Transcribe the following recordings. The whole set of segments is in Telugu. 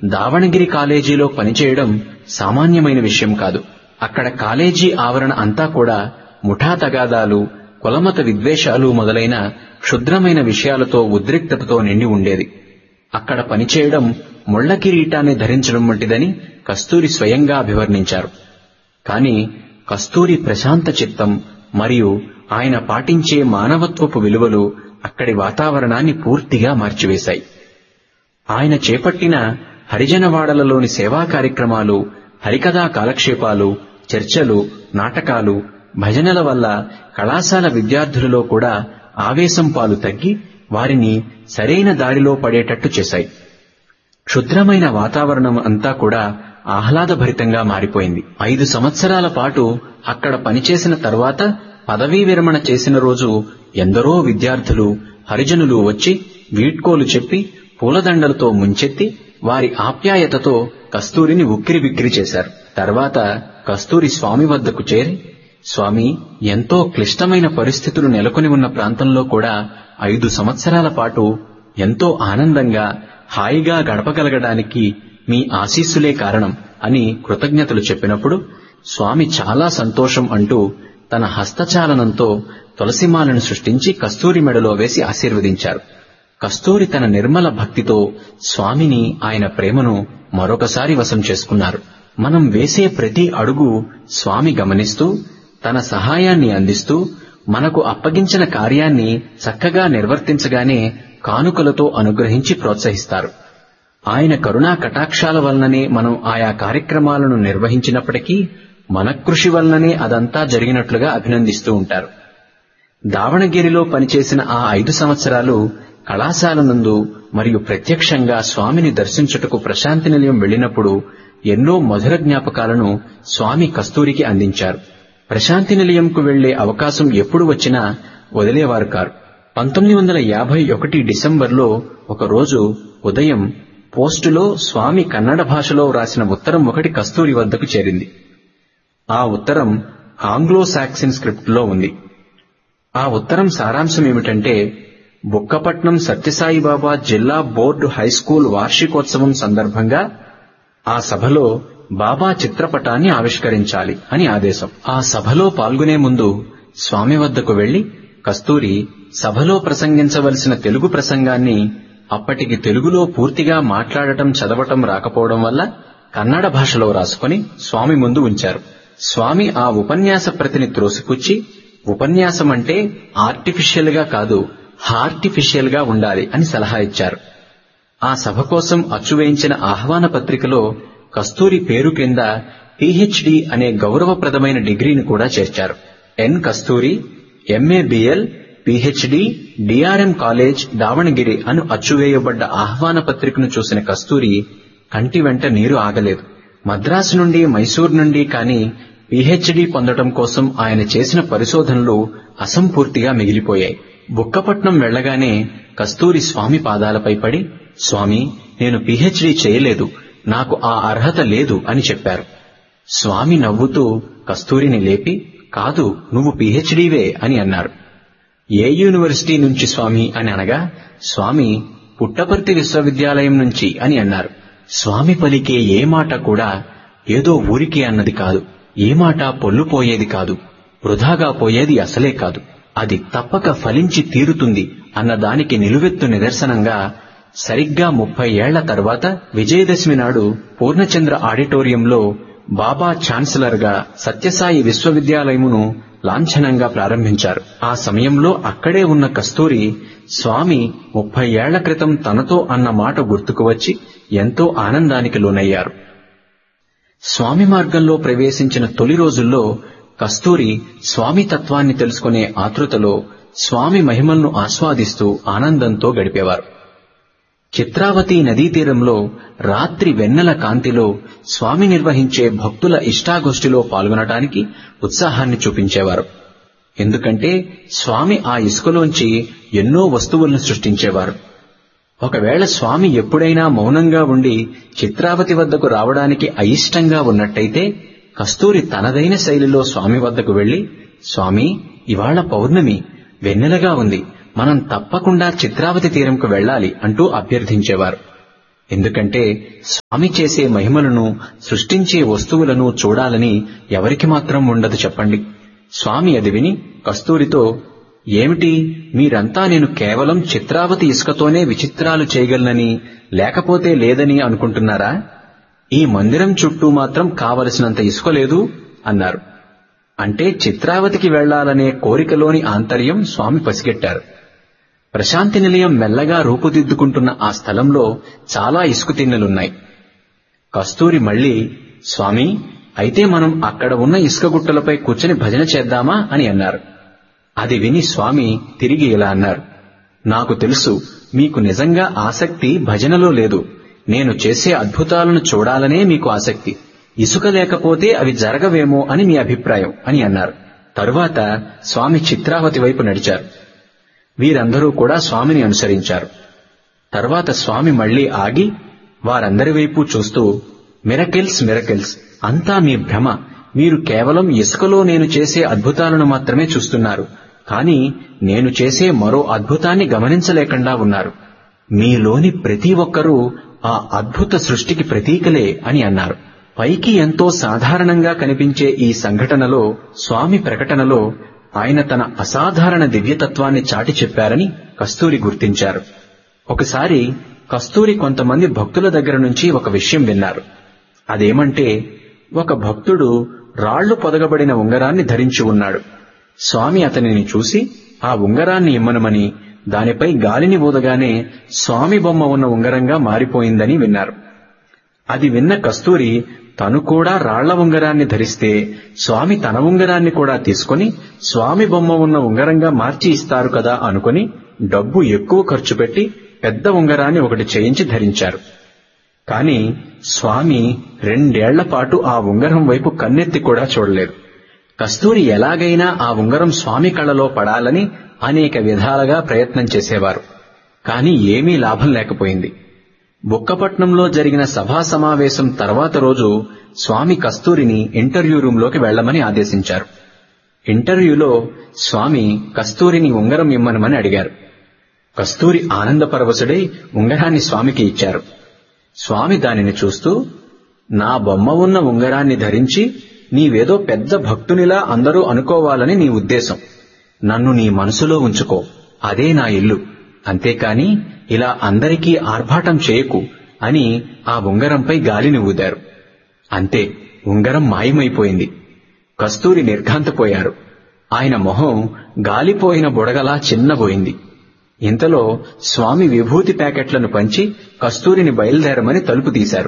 దావణగిరి కాలేజీలో పనిచేయడం సామాన్యమైన విషయం కాదు అక్కడ కాలేజీ ఆవరణ అంతా కూడా ముఠా తగాదాలు కులమత విద్వేషాలు మొదలైన క్షుద్రమైన విషయాలతో ఉద్రిక్తతతో నిండి ఉండేది అక్కడ పనిచేయడం ముళ్ల కిరీటాన్ని ధరించడం వంటిదని కస్తూరి స్వయంగా అభివర్ణించారు కాని కస్తూరి ప్రశాంత చిత్తం మరియు ఆయన పాటించే మానవత్వపు విలువలు అక్కడి వాతావరణాన్ని పూర్తిగా మార్చివేశాయి ఆయన చేపట్టిన హరిజనవాడలలోని సేవా కార్యక్రమాలు హరికథా కాలక్షేపాలు చర్చలు నాటకాలు భజనల వల్ల కళాశాల విద్యార్థులలో కూడా ఆవేశం పాలు తగ్గి వారిని సరైన దారిలో పడేటట్టు చేశాయి క్షుద్రమైన వాతావరణం అంతా కూడా ఆహ్లాదభరితంగా మారిపోయింది ఐదు సంవత్సరాల పాటు అక్కడ పనిచేసిన తర్వాత పదవీ విరమణ చేసిన రోజు ఎందరో విద్యార్థులు హరిజనులు వచ్చి వీడ్కోలు చెప్పి పూలదండలతో ముంచెత్తి వారి ఆప్యాయతతో కస్తూరిని ఉక్కిరి బిక్కిరి చేశారు తర్వాత కస్తూరి స్వామి వద్దకు చేరి స్వామి ఎంతో క్లిష్టమైన పరిస్థితులు నెలకొని ఉన్న ప్రాంతంలో కూడా ఐదు సంవత్సరాల పాటు ఎంతో ఆనందంగా హాయిగా గడపగలగడానికి మీ ఆశీస్సులే కారణం అని కృతజ్ఞతలు చెప్పినప్పుడు స్వామి చాలా సంతోషం అంటూ తన హస్తచాలనంతో తులసిమాలను సృష్టించి కస్తూరి మెడలో వేసి ఆశీర్వదించారు కస్తూరి తన నిర్మల భక్తితో స్వామిని ఆయన ప్రేమను మరొకసారి వశం చేసుకున్నారు మనం వేసే ప్రతి అడుగు స్వామి గమనిస్తూ తన సహాయాన్ని అందిస్తూ మనకు అప్పగించిన కార్యాన్ని చక్కగా నిర్వర్తించగానే కానుకలతో అనుగ్రహించి ప్రోత్సహిస్తారు ఆయన కరుణా కటాక్షాల వలననే మనం ఆయా కార్యక్రమాలను నిర్వహించినప్పటికీ మన కృషి వలననే అదంతా జరిగినట్లుగా అభినందిస్తూ ఉంటారు దావణగిరిలో పనిచేసిన ఆ ఐదు సంవత్సరాలు కళాశాల నందు మరియు ప్రత్యక్షంగా స్వామిని దర్శించుటకు ప్రశాంతి నిలయం వెళ్లినప్పుడు ఎన్నో మధుర జ్ఞాపకాలను స్వామి కస్తూరికి అందించారు ప్రశాంతి నిలయంకు వెళ్లే అవకాశం ఎప్పుడు వచ్చినా వదిలేవారు కారు పంతొమ్మిది వందల యాభై ఒకటి డిసెంబర్లో ఒకరోజు ఉదయం పోస్టులో స్వామి కన్నడ భాషలో వ్రాసిన ఉత్తరం ఒకటి కస్తూరి వద్దకు చేరింది ఆ ఉత్తరం ఆంగ్లో సాక్సిన్ స్క్రిప్ట్లో ఉంది ఆ ఉత్తరం సారాంశం ఏమిటంటే బుక్కపట్నం సత్యసాయిబాబా జిల్లా బోర్డు హైస్కూల్ వార్షికోత్సవం సందర్భంగా ఆ సభలో బాబా చిత్రపటాన్ని ఆవిష్కరించాలి అని ఆదేశం ఆ సభలో పాల్గొనే ముందు స్వామి వద్దకు వెళ్లి కస్తూరి సభలో ప్రసంగించవలసిన తెలుగు ప్రసంగాన్ని అప్పటికి తెలుగులో పూర్తిగా మాట్లాడటం చదవటం రాకపోవడం వల్ల కన్నడ భాషలో రాసుకుని స్వామి ముందు ఉంచారు స్వామి ఆ ఉపన్యాస ప్రతిని త్రోసిపుచ్చి ఉపన్యాసం అంటే ఆర్టిఫిషియల్ గా కాదు హార్టిఫిషియల్ గా ఉండాలి అని సలహా ఇచ్చారు ఆ సభ కోసం అచ్చువేయించిన ఆహ్వాన పత్రికలో కస్తూరి పేరు కింద పిహెచ్డి అనే గౌరవప్రదమైన డిగ్రీని కూడా చేర్చారు N Kasturi MA BL PhD DRM college Davanagere అను అచ్చువేయబడ్డ ఆహ్వాన పత్రికను చూసిన కస్తూరి కంటి వెంట నీరు ఆగలేదు మద్రాసు నుండి మైసూర్ నుండి కాని పిహెచ్డి పొందడం కోసం ఆయన చేసిన పరిశోధనలు అసంపూర్తిగా మిగిలిపోయాయి బుక్కపట్నం వెళ్లగానే కస్తూరి స్వామి పాదాలపై పడి స్వామి నేను పిహెచ్డి చేయలేదు నాకు ఆ అర్హత లేదు అని చెప్పారు స్వామి నవ్వుతూ కస్తూరిని లేపి కాదు నువ్వు పిహెచ్డీవే అని అన్నారు ఏ యూనివర్సిటీ నుంచి స్వామి అని అనగా స్వామి పుట్టపర్తి విశ్వవిద్యాలయం నుంచి అని అన్నారు స్వామి పలికే ఏ మాట కూడా ఏదో ఊరికే అన్నది కాదు ఏ మాట పొల్లుపోయేది కాదు వృధాగా పోయేది అసలే కాదు అది తప్పక ఫలించి తీరుతుంది అన్నదానికి నిలువెత్తు నిదర్శనంగా సరిగ్గా ముప్పై ఏళ్ల తర్వాత విజయదశమి నాడు పూర్ణచంద్ర ఆడిటోరియంలో బాబా ఛాన్సలర్ గా సత్యసాయి విశ్వవిద్యాలయమును లాంఛనంగా ప్రారంభించారు ఆ సమయంలో అక్కడే ఉన్న కస్తూరి స్వామి ముప్పై ఏళ్ల క్రితం తనతో అన్న మాట గుర్తుకు వచ్చి ఎంతో ఆనందానికి లోనయ్యారు స్వామి మార్గంలో ప్రవేశించిన తొలి రోజుల్లో కస్తూరి స్వామి తత్వాన్ని తెలుసుకునే ఆతృతలో స్వామి మహిమలను ఆస్వాదిస్తూ ఆనందంతో గడిపేవారు చిత్రావతి నదీ తీరంలో రాత్రి వెన్నెల కాంతిలో స్వామి నిర్వహించే భక్తుల ఇష్టాగోష్ఠిలో పాల్గొనడానికి ఉత్సాహాన్ని చూపించేవారు ఎందుకంటే స్వామి ఆ ఇసుకలోంచి ఎన్నో వస్తువులను సృష్టించేవారు ఒకవేళ స్వామి ఎప్పుడైనా మౌనంగా ఉండి చిత్రావతి వద్దకు రావడానికి అయిష్టంగా ఉన్నట్టయితే కస్తూరి తనదైన శైలిలో స్వామి వద్దకు వెళ్లి స్వామి ఇవాళ పౌర్ణమి వెన్నెలగా ఉంది మనం తప్పకుండా చిత్రావతి తీరంకు వెళ్ళాలి అంటూ అభ్యర్థించేవారు ఎందుకంటే స్వామి చేసే మహిమలను సృష్టించే వస్తువులను చూడాలని ఎవరికి మాత్రం ఉండదు చెప్పండి స్వామి అది విని కస్తూరితో ఏమిటి మీరంతా నేను కేవలం చిత్రావతి ఇసుకతోనే విచిత్రాలు చేయగలనని లేకపోతే లేదని అనుకుంటున్నారా ఈ మందిరం చుట్టూ మాత్రం కావలసినంత ఇసుక లేదు అన్నారు అంటే చిత్రావతికి వెళ్లాలనే కోరికలోని ఆంతర్యం స్వామి పసిగట్టారు ప్రశాంతి నిలయం మెల్లగా రూపుదిద్దుకుంటున్న ఆ స్థలంలో చాలా ఇసుక తిన్నెలున్నాయి కస్తూరి మళ్ళీ స్వామి అయితే మనం అక్కడ ఉన్న ఇసుక గుట్టలపై కూర్చొని భజన చేద్దామా అని అన్నారు అది విని స్వామి తిరిగి ఇలా అన్నారు నాకు తెలుసు మీకు నిజంగా ఆసక్తి భజనలో లేదు నేను చేసే అద్భుతాలను చూడాలనే మీకు ఆసక్తి ఇసుక లేకపోతే అవి జరగవేమో అని మీ అభిప్రాయం అని అన్నారు తరువాత స్వామి చిత్రావతి వైపు నడిచారు వీరందరూ కూడా స్వామిని అనుసరించారు తర్వాత స్వామి మళ్లీ ఆగి వారందరి వైపు చూస్తూ మిరకిల్స్ మిరకిల్స్ అంతా మీ భ్రమ మీరు కేవలం ఇసుకలో నేను చేసే అద్భుతాలను మాత్రమే చూస్తున్నారు కానీ నేను చేసే మరో అద్భుతాన్ని గమనించలేకుండా ఉన్నారు మీలోని ప్రతి ఒక్కరూ ఆ అద్భుత సృష్టికి ప్రతీకలే అని అన్నారు పైకి ఎంతో సాధారణంగా కనిపించే ఈ సంఘటనలో స్వామి ప్రకటనలో ఆయన తన అసాధారణ దివ్యతత్వాన్ని చాటి చెప్పారని కస్తూరి గుర్తించారు ఒకసారి కస్తూరి కొంతమంది భక్తుల దగ్గర నుంచి ఒక విషయం విన్నారు అదేమంటే ఒక భక్తుడు రాళ్లు పొదగబడిన ఉంగరాన్ని ధరించి ఉన్నాడు స్వామి అతనిని చూసి ఆ ఉంగరాన్ని ఇమ్మనమని దానిపై గాలిని ఊదగానే స్వామి బొమ్మ ఉన్న ఉంగరంగా మారిపోయిందని విన్నారు అది విన్న కస్తూరి తను కూడా రాళ్ల ఉంగరాన్ని ధరిస్తే స్వామి తన ఉంగరాన్ని కూడా తీసుకుని స్వామి బొమ్మ ఉన్న ఉంగరంగా మార్చి ఇస్తారు కదా అనుకుని డబ్బు ఎక్కువ ఖర్చు పెట్టి పెద్ద ఉంగరాన్ని ఒకటి చేయించి ధరించారు కాని స్వామి రెండేళ్ల పాటు ఆ ఉంగరం వైపు కన్నెత్తి కూడా చూడలేదు కస్తూరి ఎలాగైనా ఆ ఉంగరం స్వామి కళ్ళలో పడాలని అనేక విధాలుగా ప్రయత్నం చేసేవారు కాని ఏమీ లాభం లేకపోయింది బుక్కపట్నంలో జరిగిన సభా సమావేశం తర్వాత రోజు స్వామి కస్తూరిని ఇంటర్వ్యూ రూంలోకి వెళ్లమని ఆదేశించారు ఇంటర్వ్యూలో స్వామి కస్తూరిని ఉంగరం ఇమ్మనమని అడిగారు కస్తూరి ఆనందపరవశుడై ఉంగరాన్ని స్వామికి ఇచ్చారు స్వామి దానిని చూస్తూ నా బొమ్మ ఉన్న ఉంగరాన్ని ధరించి నీవేదో పెద్ద భక్తునిలా అందరూ అనుకోవాలని నీ ఉద్దేశం నన్ను నీ మనసులో ఉంచుకో అదే నా ఇల్లు అంతేకాని ఇలా అందరికీ ఆర్భాటం చేయకు అని ఆ ఉంగరంపై గాలిని ఊదారు అంతే ఉంగరం మాయమైపోయింది కస్తూరి నిర్ఘాంతపోయారు ఆయన మొహం గాలిపోయిన బుడగలా చిన్నబోయింది ఇంతలో స్వామి విభూతి ప్యాకెట్లను పంచి కస్తూరిని బయలుదేరమని తలుపు తీశారు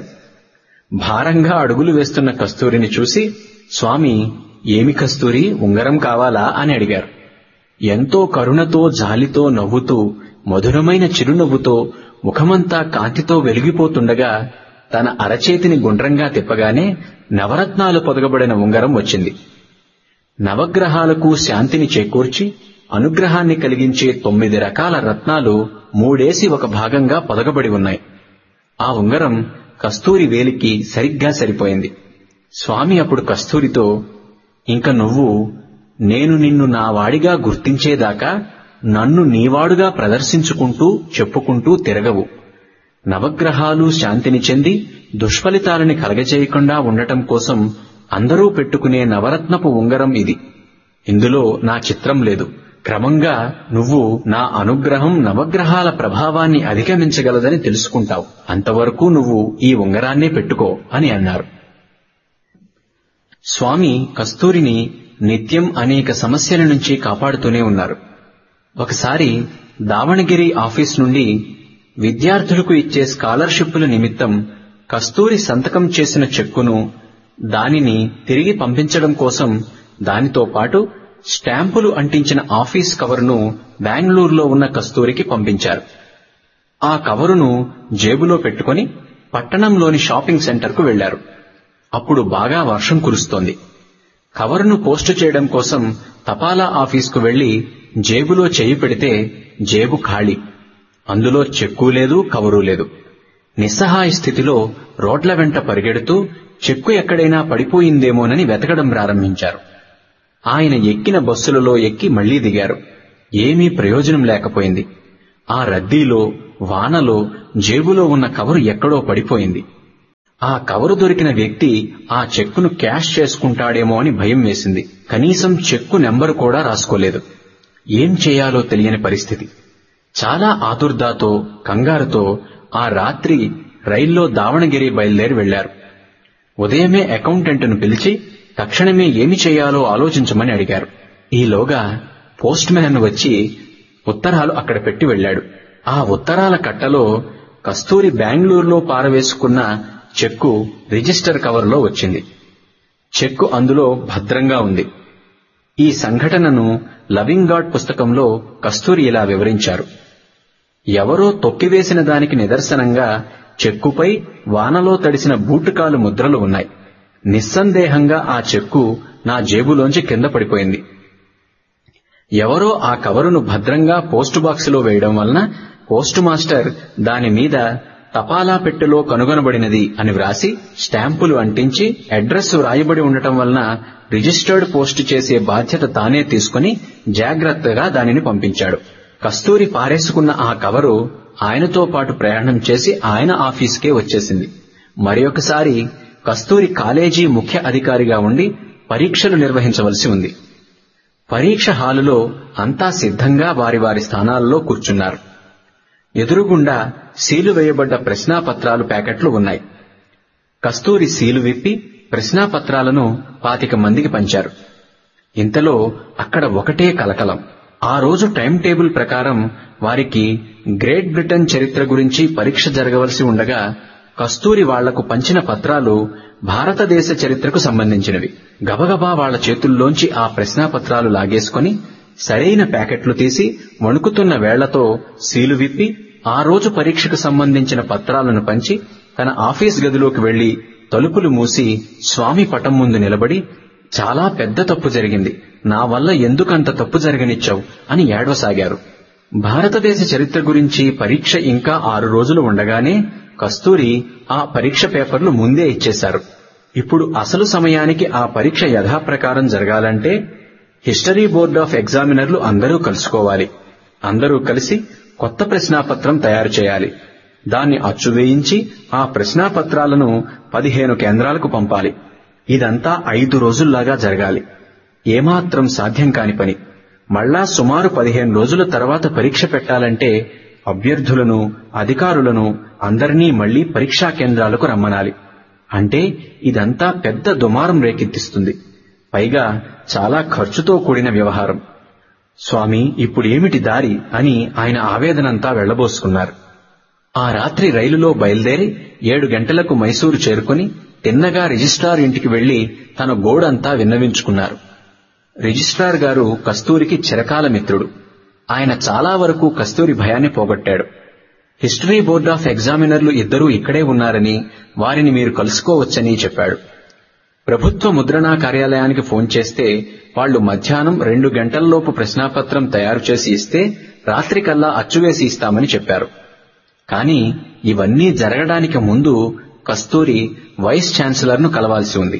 భారంగా అడుగులు వేస్తున్న కస్తూరిని చూసి స్వామి ఏమి కస్తూరి ఉంగరం కావాలా అని అడిగారు ఎంతో కరుణతో జాలితో నవ్వుతూ మధురమైన చిరునవ్వుతో ముఖమంతా కాంతితో వెలిగిపోతుండగా తన అరచేతిని గుండ్రంగా తిప్పగానే నవరత్నాలు పొదగబడిన ఉంగరం వచ్చింది నవగ్రహాలకు శాంతిని చేకూర్చి అనుగ్రహాన్ని కలిగించే తొమ్మిది రకాల రత్నాలు మూడేసి ఒక భాగంగా పొదగబడి ఉన్నాయి ఆ ఉంగరం కస్తూరి వేలికి సరిగ్గా సరిపోయింది స్వామి అప్పుడు కస్తూరితో ఇంక నువ్వు నేను నిన్ను నా వాడిగా గుర్తించేదాకా నన్ను నీవాడుగా ప్రదర్శించుకుంటూ చెప్పుకుంటూ తిరగవు నవగ్రహాలు శాంతిని చెంది దుష్ఫలితాలని కలగజేయకుండా ఉండటం కోసం అందరూ పెట్టుకునే నవరత్నపు ఉంగరం ఇది ఇందులో నా చిత్రం లేదు క్రమంగా నువ్వు నా అనుగ్రహం నవగ్రహాల ప్రభావాన్ని అధిగమించగలదని తెలుసుకుంటావు అంతవరకు నువ్వు ఈ ఉంగరాన్నే పెట్టుకో అని అన్నారు స్వామి కస్తూరిని నిత్యం అనేక సమస్యల నుంచి కాపాడుతూనే ఉన్నారు ఒకసారి దావణగిరి ఆఫీస్ నుండి విద్యార్థులకు ఇచ్చే స్కాలర్షిప్పుల నిమిత్తం కస్తూరి సంతకం చేసిన చెక్కును దానిని తిరిగి పంపించడం కోసం దానితో పాటు స్టాంపులు అంటించిన ఆఫీస్ కవరును బెంగళూరులో ఉన్న కస్తూరికి పంపించారు ఆ కవరును జేబులో పెట్టుకుని పట్టణంలోని షాపింగ్ సెంటర్కు వెళ్లారు అప్పుడు బాగా వర్షం కురుస్తోంది కవరును పోస్టు చేయడం కోసం తపాలా ఆఫీస్కు వెళ్లి జేబులో చేయి పెడితే జేబు ఖాళీ అందులో చెక్కు లేదు కవరు లేదు నిస్సహాయ స్థితిలో రోడ్ల వెంట పరిగెడుతూ చెక్కు ఎక్కడైనా పడిపోయిందేమోనని వెతకడం ప్రారంభించారు ఆయన ఎక్కిన బస్సులలో ఎక్కి మళ్లీ దిగారు ఏమీ ప్రయోజనం లేకపోయింది ఆ రద్దీలో వానలో జేబులో ఉన్న కవరు ఎక్కడో పడిపోయింది ఆ కవరు దొరికిన వ్యక్తి ఆ చెక్కును క్యాష్ చేసుకుంటాడేమో అని భయం వేసింది కనీసం చెక్కు నెంబరు కూడా రాసుకోలేదు ఏం చేయాలో తెలియని పరిస్థితి చాలా ఆతుర్దాతో కంగారుతో ఆ రాత్రి రైల్లో దావణగిరి బయలుదేరి వెళ్లారు ఉదయమే అకౌంటెంట్ను పిలిచి తక్షణమే ఏమి చేయాలో ఆలోచించమని అడిగారు ఈలోగా పోస్ట్ మ్యాన్ వచ్చి ఉత్తరాలు అక్కడ పెట్టి వెళ్లాడు ఆ ఉత్తరాల కట్టలో కస్తూరి బెంగళూరులో పారవేసుకున్న చెక్కు రిజిస్టర్ కవర్లో వచ్చింది చెక్కు అందులో భద్రంగా ఉంది ఈ సంఘటనను లవింగ్ గాడ్ పుస్తకంలో కస్తూరి ఇలా వివరించారు ఎవరో తొక్కివేసిన దానికి నిదర్శనంగా చెక్కుపై వానలో తడిసిన బూటుకాలు ముద్రలు ఉన్నాయి నిస్సందేహంగా ఆ చెక్కు నా జేబులోంచి కింద పడిపోయింది ఎవరో ఆ కవరును భద్రంగా పోస్టు బాక్సులో వేయడం వలన పోస్టు మాస్టర్ దాని మీద తపాలా పెట్టెలో కనుగొనబడినది అని వ్రాసి స్టాంపులు అంటించి అడ్రస్ వ్రాయబడి ఉండటం వలన రిజిస్టర్డ్ పోస్ట్ చేసే బాధ్యత తానే తీసుకుని జాగ్రత్తగా దానిని పంపించాడు కస్తూరి పారేసుకున్న ఆ కవరు ఆయనతో పాటు ప్రయాణం చేసి ఆయన ఆఫీస్కే వచ్చేసింది మరొకసారి కస్తూరి కాలేజీ ముఖ్య అధికారిగా ఉండి పరీక్షలు నిర్వహించవలసి ఉంది పరీక్ష హాలులో అంతా సిద్ధంగా వారి వారి స్థానాల్లో కూర్చున్నారు ఎదురుగుండా సీలు వేయబడ్డ ప్రశ్నాపత్రాలు ప్యాకెట్లు ఉన్నాయి కస్తూరి సీలు విప్పి ప్రశ్నాపత్రాలను పాతిక మందికి పంచారు ఇంతలో అక్కడ ఒకటే కలకలం ఆ రోజు టైం టేబుల్ ప్రకారం వారికి గ్రేట్ బ్రిటన్ చరిత్ర గురించి పరీక్ష జరగవలసి ఉండగా కస్తూరి వాళ్లకు పంచిన పత్రాలు భారతదేశ చరిత్రకు సంబంధించినవి గబగబా వాళ్ల చేతుల్లోంచి ఆ ప్రశ్నాపత్రాలు లాగేసుకుని సరైన ప్యాకెట్లు తీసి వణుకుతున్న వేళ్లతో సీలు విప్పి ఆ రోజు పరీక్షకు సంబంధించిన పత్రాలను పంచి తన ఆఫీస్ గదిలోకి వెళ్లి తలుపులు మూసి స్వామి పటం ముందు నిలబడి చాలా పెద్ద తప్పు జరిగింది నా వల్ల ఎందుకంత తప్పు జరగనిచ్చావు అని ఏడవసాగారు భారతదేశ చరిత్ర గురించి పరీక్ష ఇంకా ఆరు రోజులు ఉండగానే కస్తూరి ఆ పరీక్ష పేపర్లు ముందే ఇచ్చేశారు ఇప్పుడు అసలు సమయానికి ఆ పరీక్ష యథాప్రకారం జరగాలంటే హిస్టరీ బోర్డ్ ఆఫ్ ఎగ్జామినర్లు అందరూ కలుసుకోవాలి అందరూ కలిసి కొత్త ప్రశ్నాపత్రం తయారు చేయాలి దాన్ని అచ్చువేయించి ఆ ప్రశ్నాపత్రాలను పదిహేను కేంద్రాలకు పంపాలి ఇదంతా ఐదు రోజుల్లాగా జరగాలి ఏమాత్రం సాధ్యం కాని పని మళ్ళా సుమారు పదిహేను రోజుల తర్వాత పరీక్ష పెట్టాలంటే అభ్యర్థులను అధికారులను అందరినీ మళ్లీ పరీక్షా కేంద్రాలకు రమ్మనాలి అంటే ఇదంతా పెద్ద దుమారం రేకెత్తిస్తుంది పైగా చాలా ఖర్చుతో కూడిన వ్యవహారం స్వామి ఇప్పుడేమిటి దారి అని ఆయన ఆవేదనంతా వెళ్లబోసుకున్నారు ఆ రాత్రి రైలులో బయలుదేరి ఏడు గంటలకు మైసూరు చేరుకుని తిన్నగా రిజిస్ట్రార్ ఇంటికి వెళ్లి తన గోడంతా విన్నవించుకున్నారు రిజిస్ట్రార్ గారు కస్తూరికి చిరకాల మిత్రుడు ఆయన చాలా వరకు కస్తూరి భయాన్ని పోగొట్టాడు హిస్టరీ బోర్డ్ ఆఫ్ ఎగ్జామినర్లు ఇద్దరూ ఇక్కడే ఉన్నారని వారిని మీరు కలుసుకోవచ్చని చెప్పాడు ప్రభుత్వ ముద్రణా కార్యాలయానికి ఫోన్ చేస్తే వాళ్లు మధ్యాహ్నం రెండు గంటల్లోపు ప్రశ్నాపత్రం తయారు చేసి ఇస్తే రాత్రికల్లా అచ్చువేసి ఇస్తామని చెప్పారు కానీ ఇవన్నీ జరగడానికి ముందు కస్తూరి వైస్ ఛాన్సలర్ను కలవాల్సి ఉంది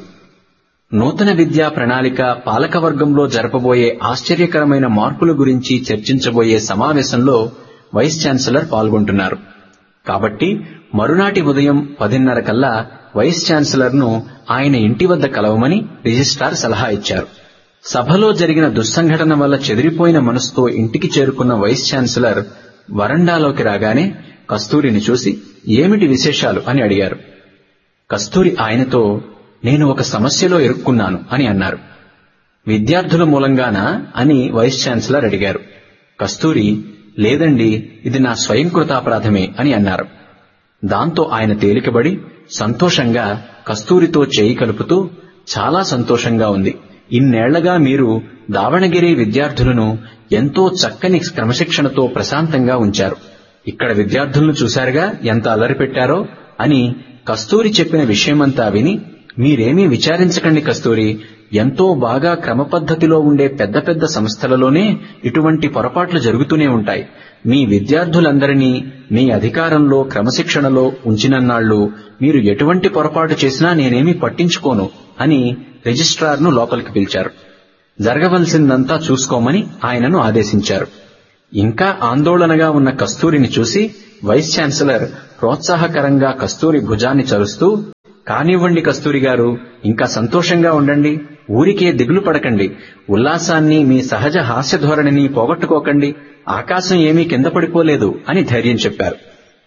నూతన విద్యా ప్రణాళిక పాలకవర్గంలో జరపబోయే ఆశ్చర్యకరమైన మార్పుల గురించి చర్చించబోయే సమావేశంలో వైస్ ఛాన్సలర్ పాల్గొంటున్నారు కాబట్టి మరునాటి ఉదయం పదిన్నర కల్లా వైస్ ఛాన్సలర్ ను ఆయన ఇంటి వద్ద కలవమని రిజిస్ట్రార్ సలహా ఇచ్చారు సభలో జరిగిన దుస్సంఘటన వల్ల చెదిరిపోయిన మనసుతో ఇంటికి చేరుకున్న వైస్ ఛాన్సలర్ వరండాలోకి రాగానే కస్తూరిని చూసి ఏమిటి విశేషాలు అని అడిగారు కస్తూరి ఆయనతో నేను ఒక సమస్యలో ఇరుక్కున్నాను అని అన్నారు విద్యార్థుల మూలంగానా అని వైస్ ఛాన్సలర్ అడిగారు కస్తూరి లేదండి ఇది నా స్వయంకృతాపరాధమే అని అన్నారు దాంతో ఆయన తేలికబడి సంతోషంగా కస్తూరితో చేయి కలుపుతూ చాలా సంతోషంగా ఉంది ఇన్నేళ్లగా మీరు దావణగిరి విద్యార్థులను ఎంతో చక్కని క్రమశిక్షణతో ప్రశాంతంగా ఉంచారు ఇక్కడ విద్యార్థులను చూశారుగా ఎంత అలరి పెట్టారో అని కస్తూరి చెప్పిన విషయమంతా విని మీరేమీ విచారించకండి కస్తూరి ఎంతో బాగా క్రమపద్ధతిలో ఉండే పెద్ద పెద్ద సంస్థలలోనే ఇటువంటి పొరపాట్లు జరుగుతూనే ఉంటాయి మీ విద్యార్థులందరినీ మీ అధికారంలో క్రమశిక్షణలో ఉంచినన్నాళ్లు మీరు ఎటువంటి పొరపాటు చేసినా నేనేమీ పట్టించుకోను అని రిజిస్ట్రార్ను లోపలికి పిలిచారు జరగవలసిందంతా చూసుకోమని ఆయనను ఆదేశించారు ఇంకా ఆందోళనగా ఉన్న కస్తూరిని చూసి వైస్ ఛాన్సలర్ ప్రోత్సాహకరంగా కస్తూరి భుజాన్ని చరుస్తూ కానివ్వండి కస్తూరి గారు ఇంకా సంతోషంగా ఉండండి ఊరికే దిగులు పడకండి ఉల్లాసాన్ని మీ సహజ హాస్య ధోరణిని పోగొట్టుకోకండి ఆకాశం ఏమీ కింద పడిపోలేదు అని ధైర్యం చెప్పారు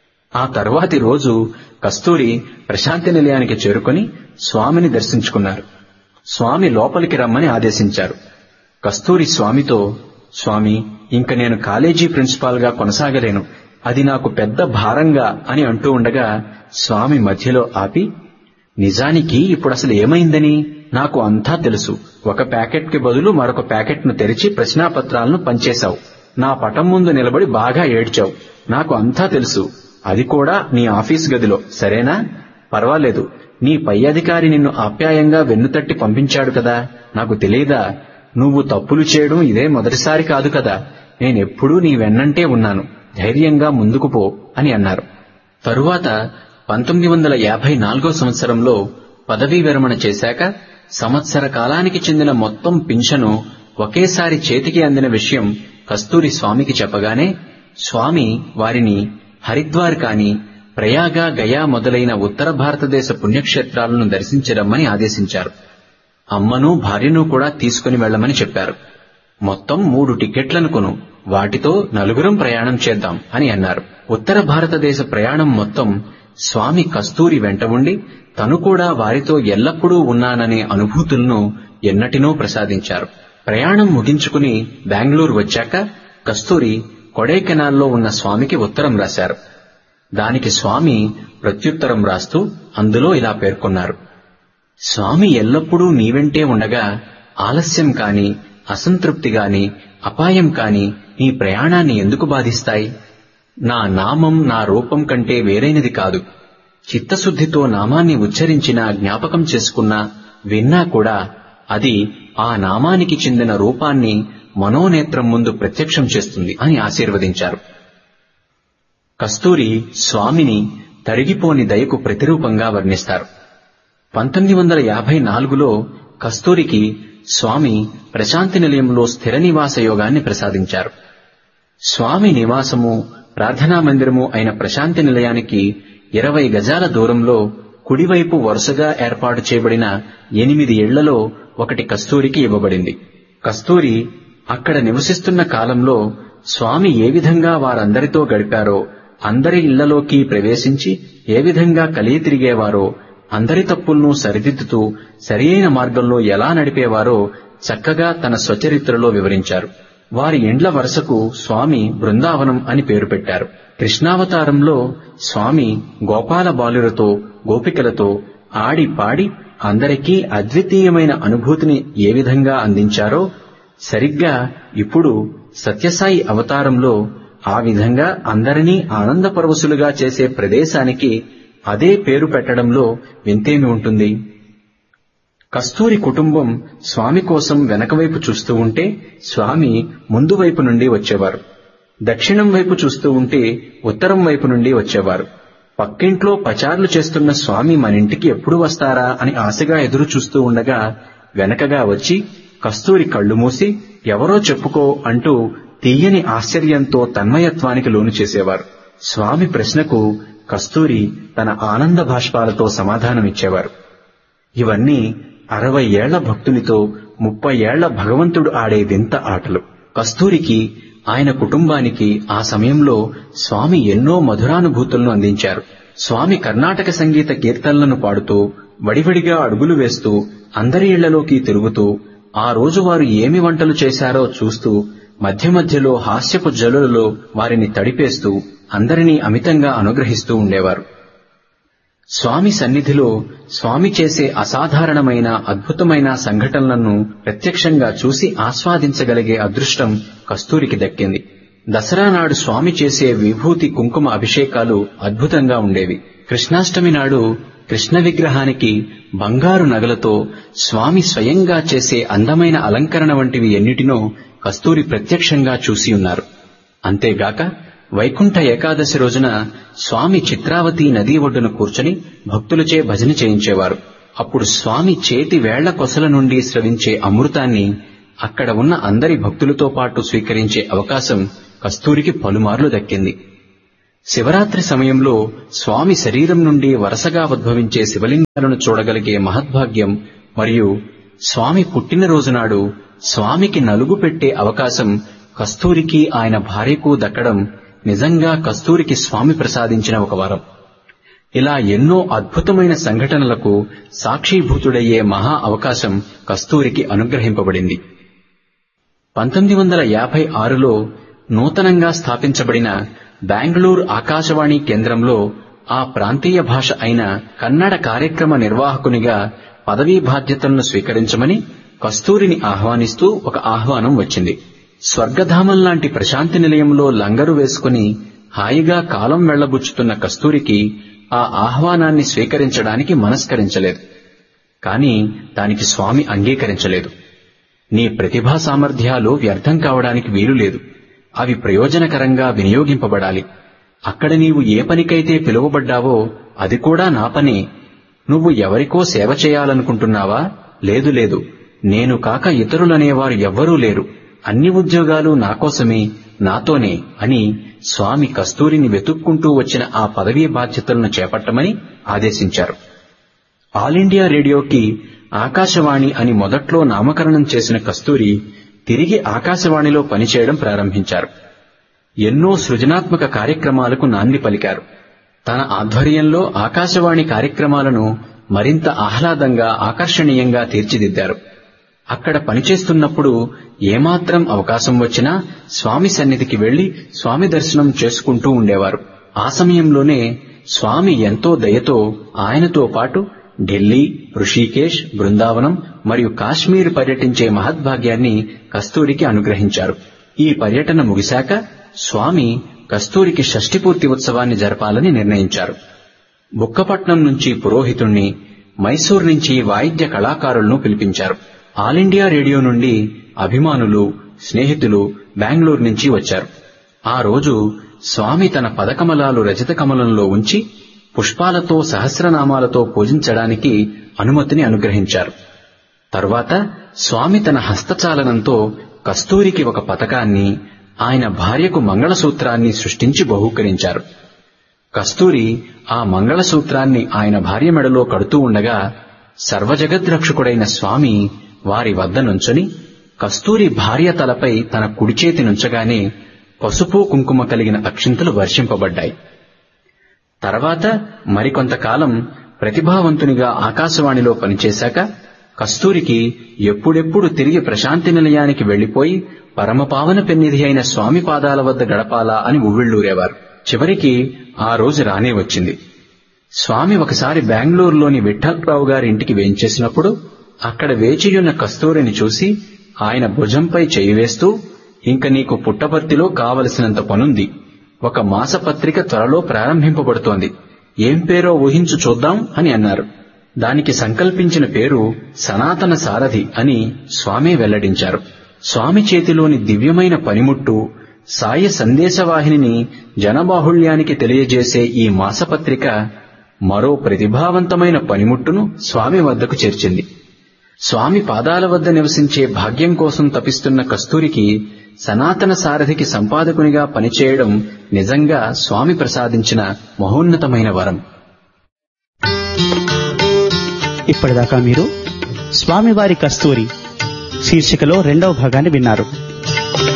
ఆ తర్వాతి రోజు కస్తూరి ప్రశాంతి నిలయానికి చేరుకొని స్వామిని దర్శించుకున్నారు స్వామి లోపలికి రమ్మని ఆదేశించారు కస్తూరి స్వామితో స్వామి ఇంక నేను కాలేజీ ప్రిన్సిపాల్ గా కొనసాగలేను అది నాకు పెద్ద భారంగా అని అంటూ ఉండగా స్వామి మధ్యలో ఆపి నిజానికి ఇప్పుడు అసలు ఏమైందని నాకు అంతా తెలుసు ఒక ప్యాకెట్ కి బదులు మరొక ప్యాకెట్ ను తెరిచి ప్రశ్నాపత్రాలను పంచేశావు నా పటం ముందు నిలబడి బాగా ఏడ్చావు నాకు అంతా తెలుసు అది కూడా నీ ఆఫీస్ గదిలో సరేనా పర్వాలేదు నీ పై అధికారి నిన్ను ఆప్యాయంగా వెన్నుతట్టి పంపించాడు కదా నాకు తెలియదా నువ్వు తప్పులు చేయడం ఇదే మొదటిసారి కాదు కదా నేనెప్పుడూ నీ వెన్నంటే ఉన్నాను ధైర్యంగా ముందుకు పో అని అన్నారు తరువాత పంతొమ్మిది వందల యాభై నాలుగో సంవత్సరంలో పదవీ విరమణ చేశాక సంవత్సర కాలానికి చెందిన మొత్తం పింఛను ఒకేసారి చేతికి అందిన విషయం కస్తూరి స్వామికి చెప్పగానే స్వామి వారిని హరిద్వార్ కాని ప్రయాగ గయా మొదలైన ఉత్తర భారతదేశ పుణ్యక్షేత్రాలను దర్శించరమ్మని ఆదేశించారు అమ్మను భార్యను కూడా తీసుకుని వెళ్లమని చెప్పారు మొత్తం మూడు టిక్కెట్లను కొను వాటితో నలుగురం ప్రయాణం చేద్దాం అని అన్నారు ఉత్తర భారతదేశ ప్రయాణం మొత్తం స్వామి కస్తూరి వెంట ఉండి తను కూడా వారితో ఎల్లప్పుడూ ఉన్నాననే అనుభూతులను ఎన్నటినో ప్రసాదించారు ప్రయాణం ముగించుకుని బెంగళూరు వచ్చాక కస్తూరి కొడైకెనాల్లో ఉన్న స్వామికి ఉత్తరం రాశారు దానికి స్వామి ప్రత్యుత్తరం రాస్తూ అందులో ఇలా పేర్కొన్నారు స్వామి ఎల్లప్పుడూ నీవెంటే ఉండగా ఆలస్యం కాని అసంతృప్తి గాని అపాయం కాని నీ ప్రయాణాన్ని ఎందుకు బాధిస్తాయి నా నామం నా రూపం కంటే వేరైనది కాదు చిత్తశుద్ధితో నామాన్ని ఉచ్చరించినా జ్ఞాపకం చేసుకున్నా విన్నా కూడా అది ఆ నామానికి చెందిన రూపాన్ని మనోనేత్రం ముందు ప్రత్యక్షం చేస్తుంది అని ఆశీర్వదించారు కస్తూరి స్వామిని తరిగిపోని దయకు ప్రతిరూపంగా వర్ణిస్తారు పంతొమ్మిది వందల యాభై నాలుగులో కస్తూరికి స్వామి ప్రశాంతి నిలయంలో స్థిర నివాస యోగాన్ని ప్రసాదించారు స్వామి నివాసము ప్రార్థనా మందిరము అయిన ప్రశాంతి నిలయానికి ఇరవై గజాల దూరంలో కుడివైపు వరుసగా ఏర్పాటు చేయబడిన ఎనిమిది ఇళ్లలో ఒకటి కస్తూరికి ఇవ్వబడింది కస్తూరి అక్కడ నివసిస్తున్న కాలంలో స్వామి ఏ విధంగా వారందరితో గడిపారో అందరి ఇళ్లలోకి ప్రవేశించి ఏ విధంగా కలిగి తిరిగేవారో అందరి తప్పులను సరిదిద్దుతూ సరియైన మార్గంలో ఎలా నడిపేవారో చక్కగా తన స్వచరిత్రలో వివరించారు వారి ఇండ్ల వరుసకు స్వామి బృందావనం అని పేరు పెట్టారు కృష్ణావతారంలో స్వామి గోపాల బాలులతో గోపికలతో ఆడి పాడి అందరికీ అద్వితీయమైన అనుభూతిని ఏ విధంగా అందించారో సరిగ్గా ఇప్పుడు సత్యసాయి అవతారంలో ఆ విధంగా అందరినీ ఆనందపరవశులుగా చేసే ప్రదేశానికి అదే పేరు పెట్టడంలో వింతేమి ఉంటుంది కస్తూరి కుటుంబం స్వామి కోసం వెనకవైపు చూస్తూ ఉంటే స్వామి ముందు వైపు నుండి వచ్చేవారు దక్షిణం వైపు చూస్తూ ఉంటే ఉత్తరం వైపు నుండి వచ్చేవారు పక్కింట్లో పచార్లు చేస్తున్న స్వామి మన ఇంటికి ఎప్పుడు వస్తారా అని ఆశగా ఎదురు చూస్తూ ఉండగా వెనకగా వచ్చి కస్తూరి కళ్ళు మూసి ఎవరో చెప్పుకో అంటూ తీయని ఆశ్చర్యంతో తన్మయత్వానికి లోను చేసేవారు స్వామి ప్రశ్నకు కస్తూరి తన ఆనంద భాష్పాలతో సమాధానమిచ్చేవారు ఇవన్నీ అరవై ఏళ్ల భక్తునితో ముప్పై ఏళ్ల భగవంతుడు ఆడే వింత ఆటలు కస్తూరికి ఆయన కుటుంబానికి ఆ సమయంలో స్వామి ఎన్నో మధురానుభూతులను అందించారు స్వామి కర్ణాటక సంగీత కీర్తనలను పాడుతూ వడివడిగా అడుగులు వేస్తూ అందరి ఇళ్లలోకి తిరుగుతూ ఆ రోజు వారు ఏమి వంటలు చేశారో చూస్తూ మధ్య మధ్యలో హాస్యపు జలులలో వారిని తడిపేస్తూ అందరినీ అమితంగా అనుగ్రహిస్తూ ఉండేవారు స్వామి సన్నిధిలో స్వామి చేసే అసాధారణమైన అద్భుతమైన సంఘటనలను ప్రత్యక్షంగా చూసి ఆస్వాదించగలిగే అదృష్టం కస్తూరికి దక్కింది దసరా నాడు స్వామి చేసే విభూతి కుంకుమ అభిషేకాలు అద్భుతంగా ఉండేవి కృష్ణాష్టమి నాడు కృష్ణ విగ్రహానికి బంగారు నగలతో స్వామి స్వయంగా చేసే అందమైన అలంకరణ వంటివి ఎన్నిటినో కస్తూరి ప్రత్యక్షంగా చూసి ఉన్నారు అంతేగాక వైకుంఠ ఏకాదశి రోజున స్వామి చిత్రావతి నదీ ఒడ్డున కూర్చొని భక్తులచే భజన చేయించేవారు అప్పుడు స్వామి చేతి వేళ్ల కొసల నుండి స్రవించే అమృతాన్ని అక్కడ ఉన్న అందరి భక్తులతో పాటు స్వీకరించే అవకాశం కస్తూరికి పలుమార్లు దక్కింది శివరాత్రి సమయంలో స్వామి శరీరం నుండి వరుసగా ఉద్భవించే శివలింగాలను చూడగలిగే మహద్భాగ్యం మరియు స్వామి పుట్టినరోజు నాడు స్వామికి నలుగు పెట్టే అవకాశం కస్తూరికి ఆయన భార్యకు దక్కడం నిజంగా కస్తూరికి స్వామి ప్రసాదించిన ఒక వరం ఇలా ఎన్నో అద్భుతమైన సంఘటనలకు సాక్షీభూతుడయ్యే మహా అవకాశం కస్తూరికి అనుగ్రహింపబడింది పంతొమ్మిది వందల యాభై ఆరులో నూతనంగా స్థాపించబడిన బెంగళూరు ఆకాశవాణి కేంద్రంలో ఆ ప్రాంతీయ భాష అయిన కన్నడ కార్యక్రమ నిర్వాహకునిగా పదవీ బాధ్యతలను స్వీకరించమని కస్తూరిని ఆహ్వానిస్తూ ఒక ఆహ్వానం వచ్చింది స్వర్గధామం లాంటి ప్రశాంతి నిలయంలో లంగరు వేసుకుని హాయిగా కాలం వెళ్లబుచ్చుతున్న కస్తూరికి ఆ ఆహ్వానాన్ని స్వీకరించడానికి మనస్కరించలేదు కాని దానికి స్వామి అంగీకరించలేదు నీ ప్రతిభా సామర్థ్యాలు వ్యర్థం కావడానికి వీలు లేదు అవి ప్రయోజనకరంగా వినియోగింపబడాలి అక్కడ నీవు ఏ పనికైతే పిలువబడ్డావో అది కూడా నా పనే నువ్వు ఎవరికో సేవ చేయాలనుకుంటున్నావా లేదు లేదు నేను కాక ఇతరులనేవారు ఎవ్వరూ లేరు అన్ని ఉద్యోగాలు నాకోసమే నాతోనే అని స్వామి కస్తూరిని వెతుక్కుంటూ వచ్చిన ఆ పదవీ బాధ్యతలను చేపట్టమని ఆదేశించారు ఆల్ ఇండియా రేడియోకి ఆకాశవాణి అని మొదట్లో నామకరణం చేసిన కస్తూరి తిరిగి ఆకాశవాణిలో పనిచేయడం ప్రారంభించారు ఎన్నో సృజనాత్మక కార్యక్రమాలకు నాంది పలికారు తన ఆధ్వర్యంలో ఆకాశవాణి కార్యక్రమాలను మరింత ఆహ్లాదంగా ఆకర్షణీయంగా తీర్చిదిద్దారు అక్కడ పనిచేస్తున్నప్పుడు ఏమాత్రం అవకాశం వచ్చినా స్వామి సన్నిధికి వెళ్లి స్వామి దర్శనం చేసుకుంటూ ఉండేవారు ఆ సమయంలోనే స్వామి ఎంతో దయతో ఆయనతో పాటు ఢిల్లీ ఋషికేశ్ బృందావనం మరియు కాశ్మీర్ పర్యటించే మహద్భాగ్యాన్ని కస్తూరికి అనుగ్రహించారు ఈ పర్యటన ముగిశాక స్వామి కస్తూరికి షష్ఠిపూర్తి ఉత్సవాన్ని జరపాలని నిర్ణయించారు బుక్కపట్నం నుంచి పురోహితుణ్ణి మైసూర్ నుంచి వాయిద్య కళాకారులను పిలిపించారు ఆల్ ఇండియా రేడియో నుండి అభిమానులు స్నేహితులు బెంగళూరు నుంచి వచ్చారు ఆ రోజు స్వామి తన పదకమలాలు రజత కమలంలో ఉంచి పుష్పాలతో సహస్రనామాలతో పూజించడానికి అనుమతిని అనుగ్రహించారు తరువాత స్వామి తన హస్తచాలనంతో కస్తూరికి ఒక పతకాన్ని ఆయన భార్యకు మంగళసూత్రాన్ని సృష్టించి బహూకరించారు కస్తూరి ఆ మంగళసూత్రాన్ని ఆయన భార్య మెడలో కడుతూ ఉండగా సర్వజగద్రక్షకుడైన స్వామి వారి వద్ద నుంచొని కస్తూరి భార్య తలపై తన కుడిచేతి నుంచగానే పసుపు కుంకుమ కలిగిన అక్షింతలు వర్షింపబడ్డాయి తర్వాత మరికొంతకాలం ప్రతిభావంతునిగా ఆకాశవాణిలో పనిచేశాక కస్తూరికి ఎప్పుడెప్పుడు తిరిగి ప్రశాంతి నిలయానికి వెళ్లిపోయి పరమపావన పెన్నిధి అయిన స్వామి పాదాల వద్ద గడపాలా అని ఉవ్విళ్లూరేవారు చివరికి ఆ రోజు రానే వచ్చింది స్వామి ఒకసారి బెంగళూరులోని విఠల్రావు గారి ఇంటికి వేయించేసినప్పుడు అక్కడ వేచియున్న కస్తూరిని చూసి ఆయన భుజంపై చేయి వేస్తూ ఇంక నీకు పుట్టపర్తిలో కావలసినంత పనుంది ఒక మాసపత్రిక త్వరలో ప్రారంభింపబడుతోంది ఏం పేరో ఊహించు చూద్దాం అని అన్నారు దానికి సంకల్పించిన పేరు సనాతన సారథి అని స్వామి వెల్లడించారు స్వామి చేతిలోని దివ్యమైన పనిముట్టు సాయ సందేశవాహినిని జనబాహుళ్యానికి తెలియజేసే ఈ మాసపత్రిక మరో ప్రతిభావంతమైన పనిముట్టును స్వామి వద్దకు చేర్చింది స్వామి పాదాల వద్ద నివసించే భాగ్యం కోసం తపిస్తున్న కస్తూరికి సనాతన సారథికి సంపాదకునిగా పనిచేయడం నిజంగా స్వామి ప్రసాదించిన మహోన్నతమైన వరం ఇప్పటిదాకా మీరు స్వామివారి కస్తూరి శీర్షికలో రెండవ భాగాన్ని విన్నారు